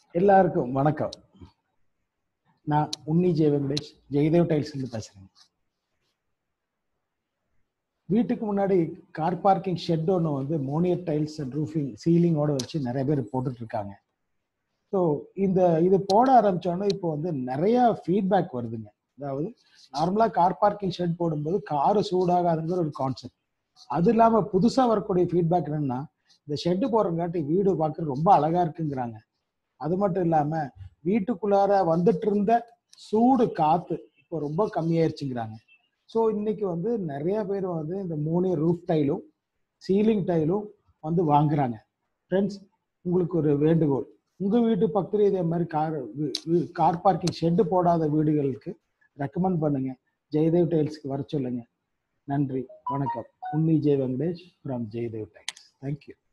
எல்லாருக்கும் வணக்கம் நான் உன்னி ஜெய வெங்கடேஷ் ஜெயதேவ் டைல்ஸ் இருந்து பேசுறேன் வீட்டுக்கு முன்னாடி கார் பார்க்கிங் ஷெட் ஒன்று வந்து மோனியர் டைல்ஸ் அண்ட் ரூஃபிங் சீலிங்கோட வச்சு நிறைய பேர் போட்டுட்டு இருக்காங்க ஸோ இந்த இது போட ஆரம்பிச்சோன்னே இப்போ வந்து நிறைய ஃபீட்பேக் வருதுங்க அதாவது நார்மலாக கார் பார்க்கிங் ஷெட் போடும்போது காரு சூடாகாதுங்கிற ஒரு கான்செப்ட் அது இல்லாமல் புதுசாக வரக்கூடிய ஃபீட்பேக் என்னன்னா இந்த ஷெட்டு போடுறங்காட்டி வீடு பார்க்க ரொம்ப அழகா இருக்குங்கிறாங்க அது மட்டும் இல்லாம வீட்டுக்குள்ளார வந்துட்டு இருந்த சூடு காத்து இப்போ ரொம்ப கம்மியாயிருச்சுங்கிறாங்க ஸோ இன்னைக்கு வந்து நிறைய பேர் வந்து இந்த மூணு ரூஃப் டைலும் சீலிங் டைலும் வந்து வாங்குறாங்க ஃப்ரெண்ட்ஸ் உங்களுக்கு ஒரு வேண்டுகோள் உங்க வீட்டு பக்கத்துல இதே மாதிரி கார் கார் பார்க்கிங் ஷெட்டு போடாத வீடுகளுக்கு ரெக்கமெண்ட் பண்ணுங்க ஜெயதேவ் டைல்ஸ்க்கு வர சொல்லுங்க நன்றி வணக்கம் Unni Jai Venkatesh from Jayadev tiles thank you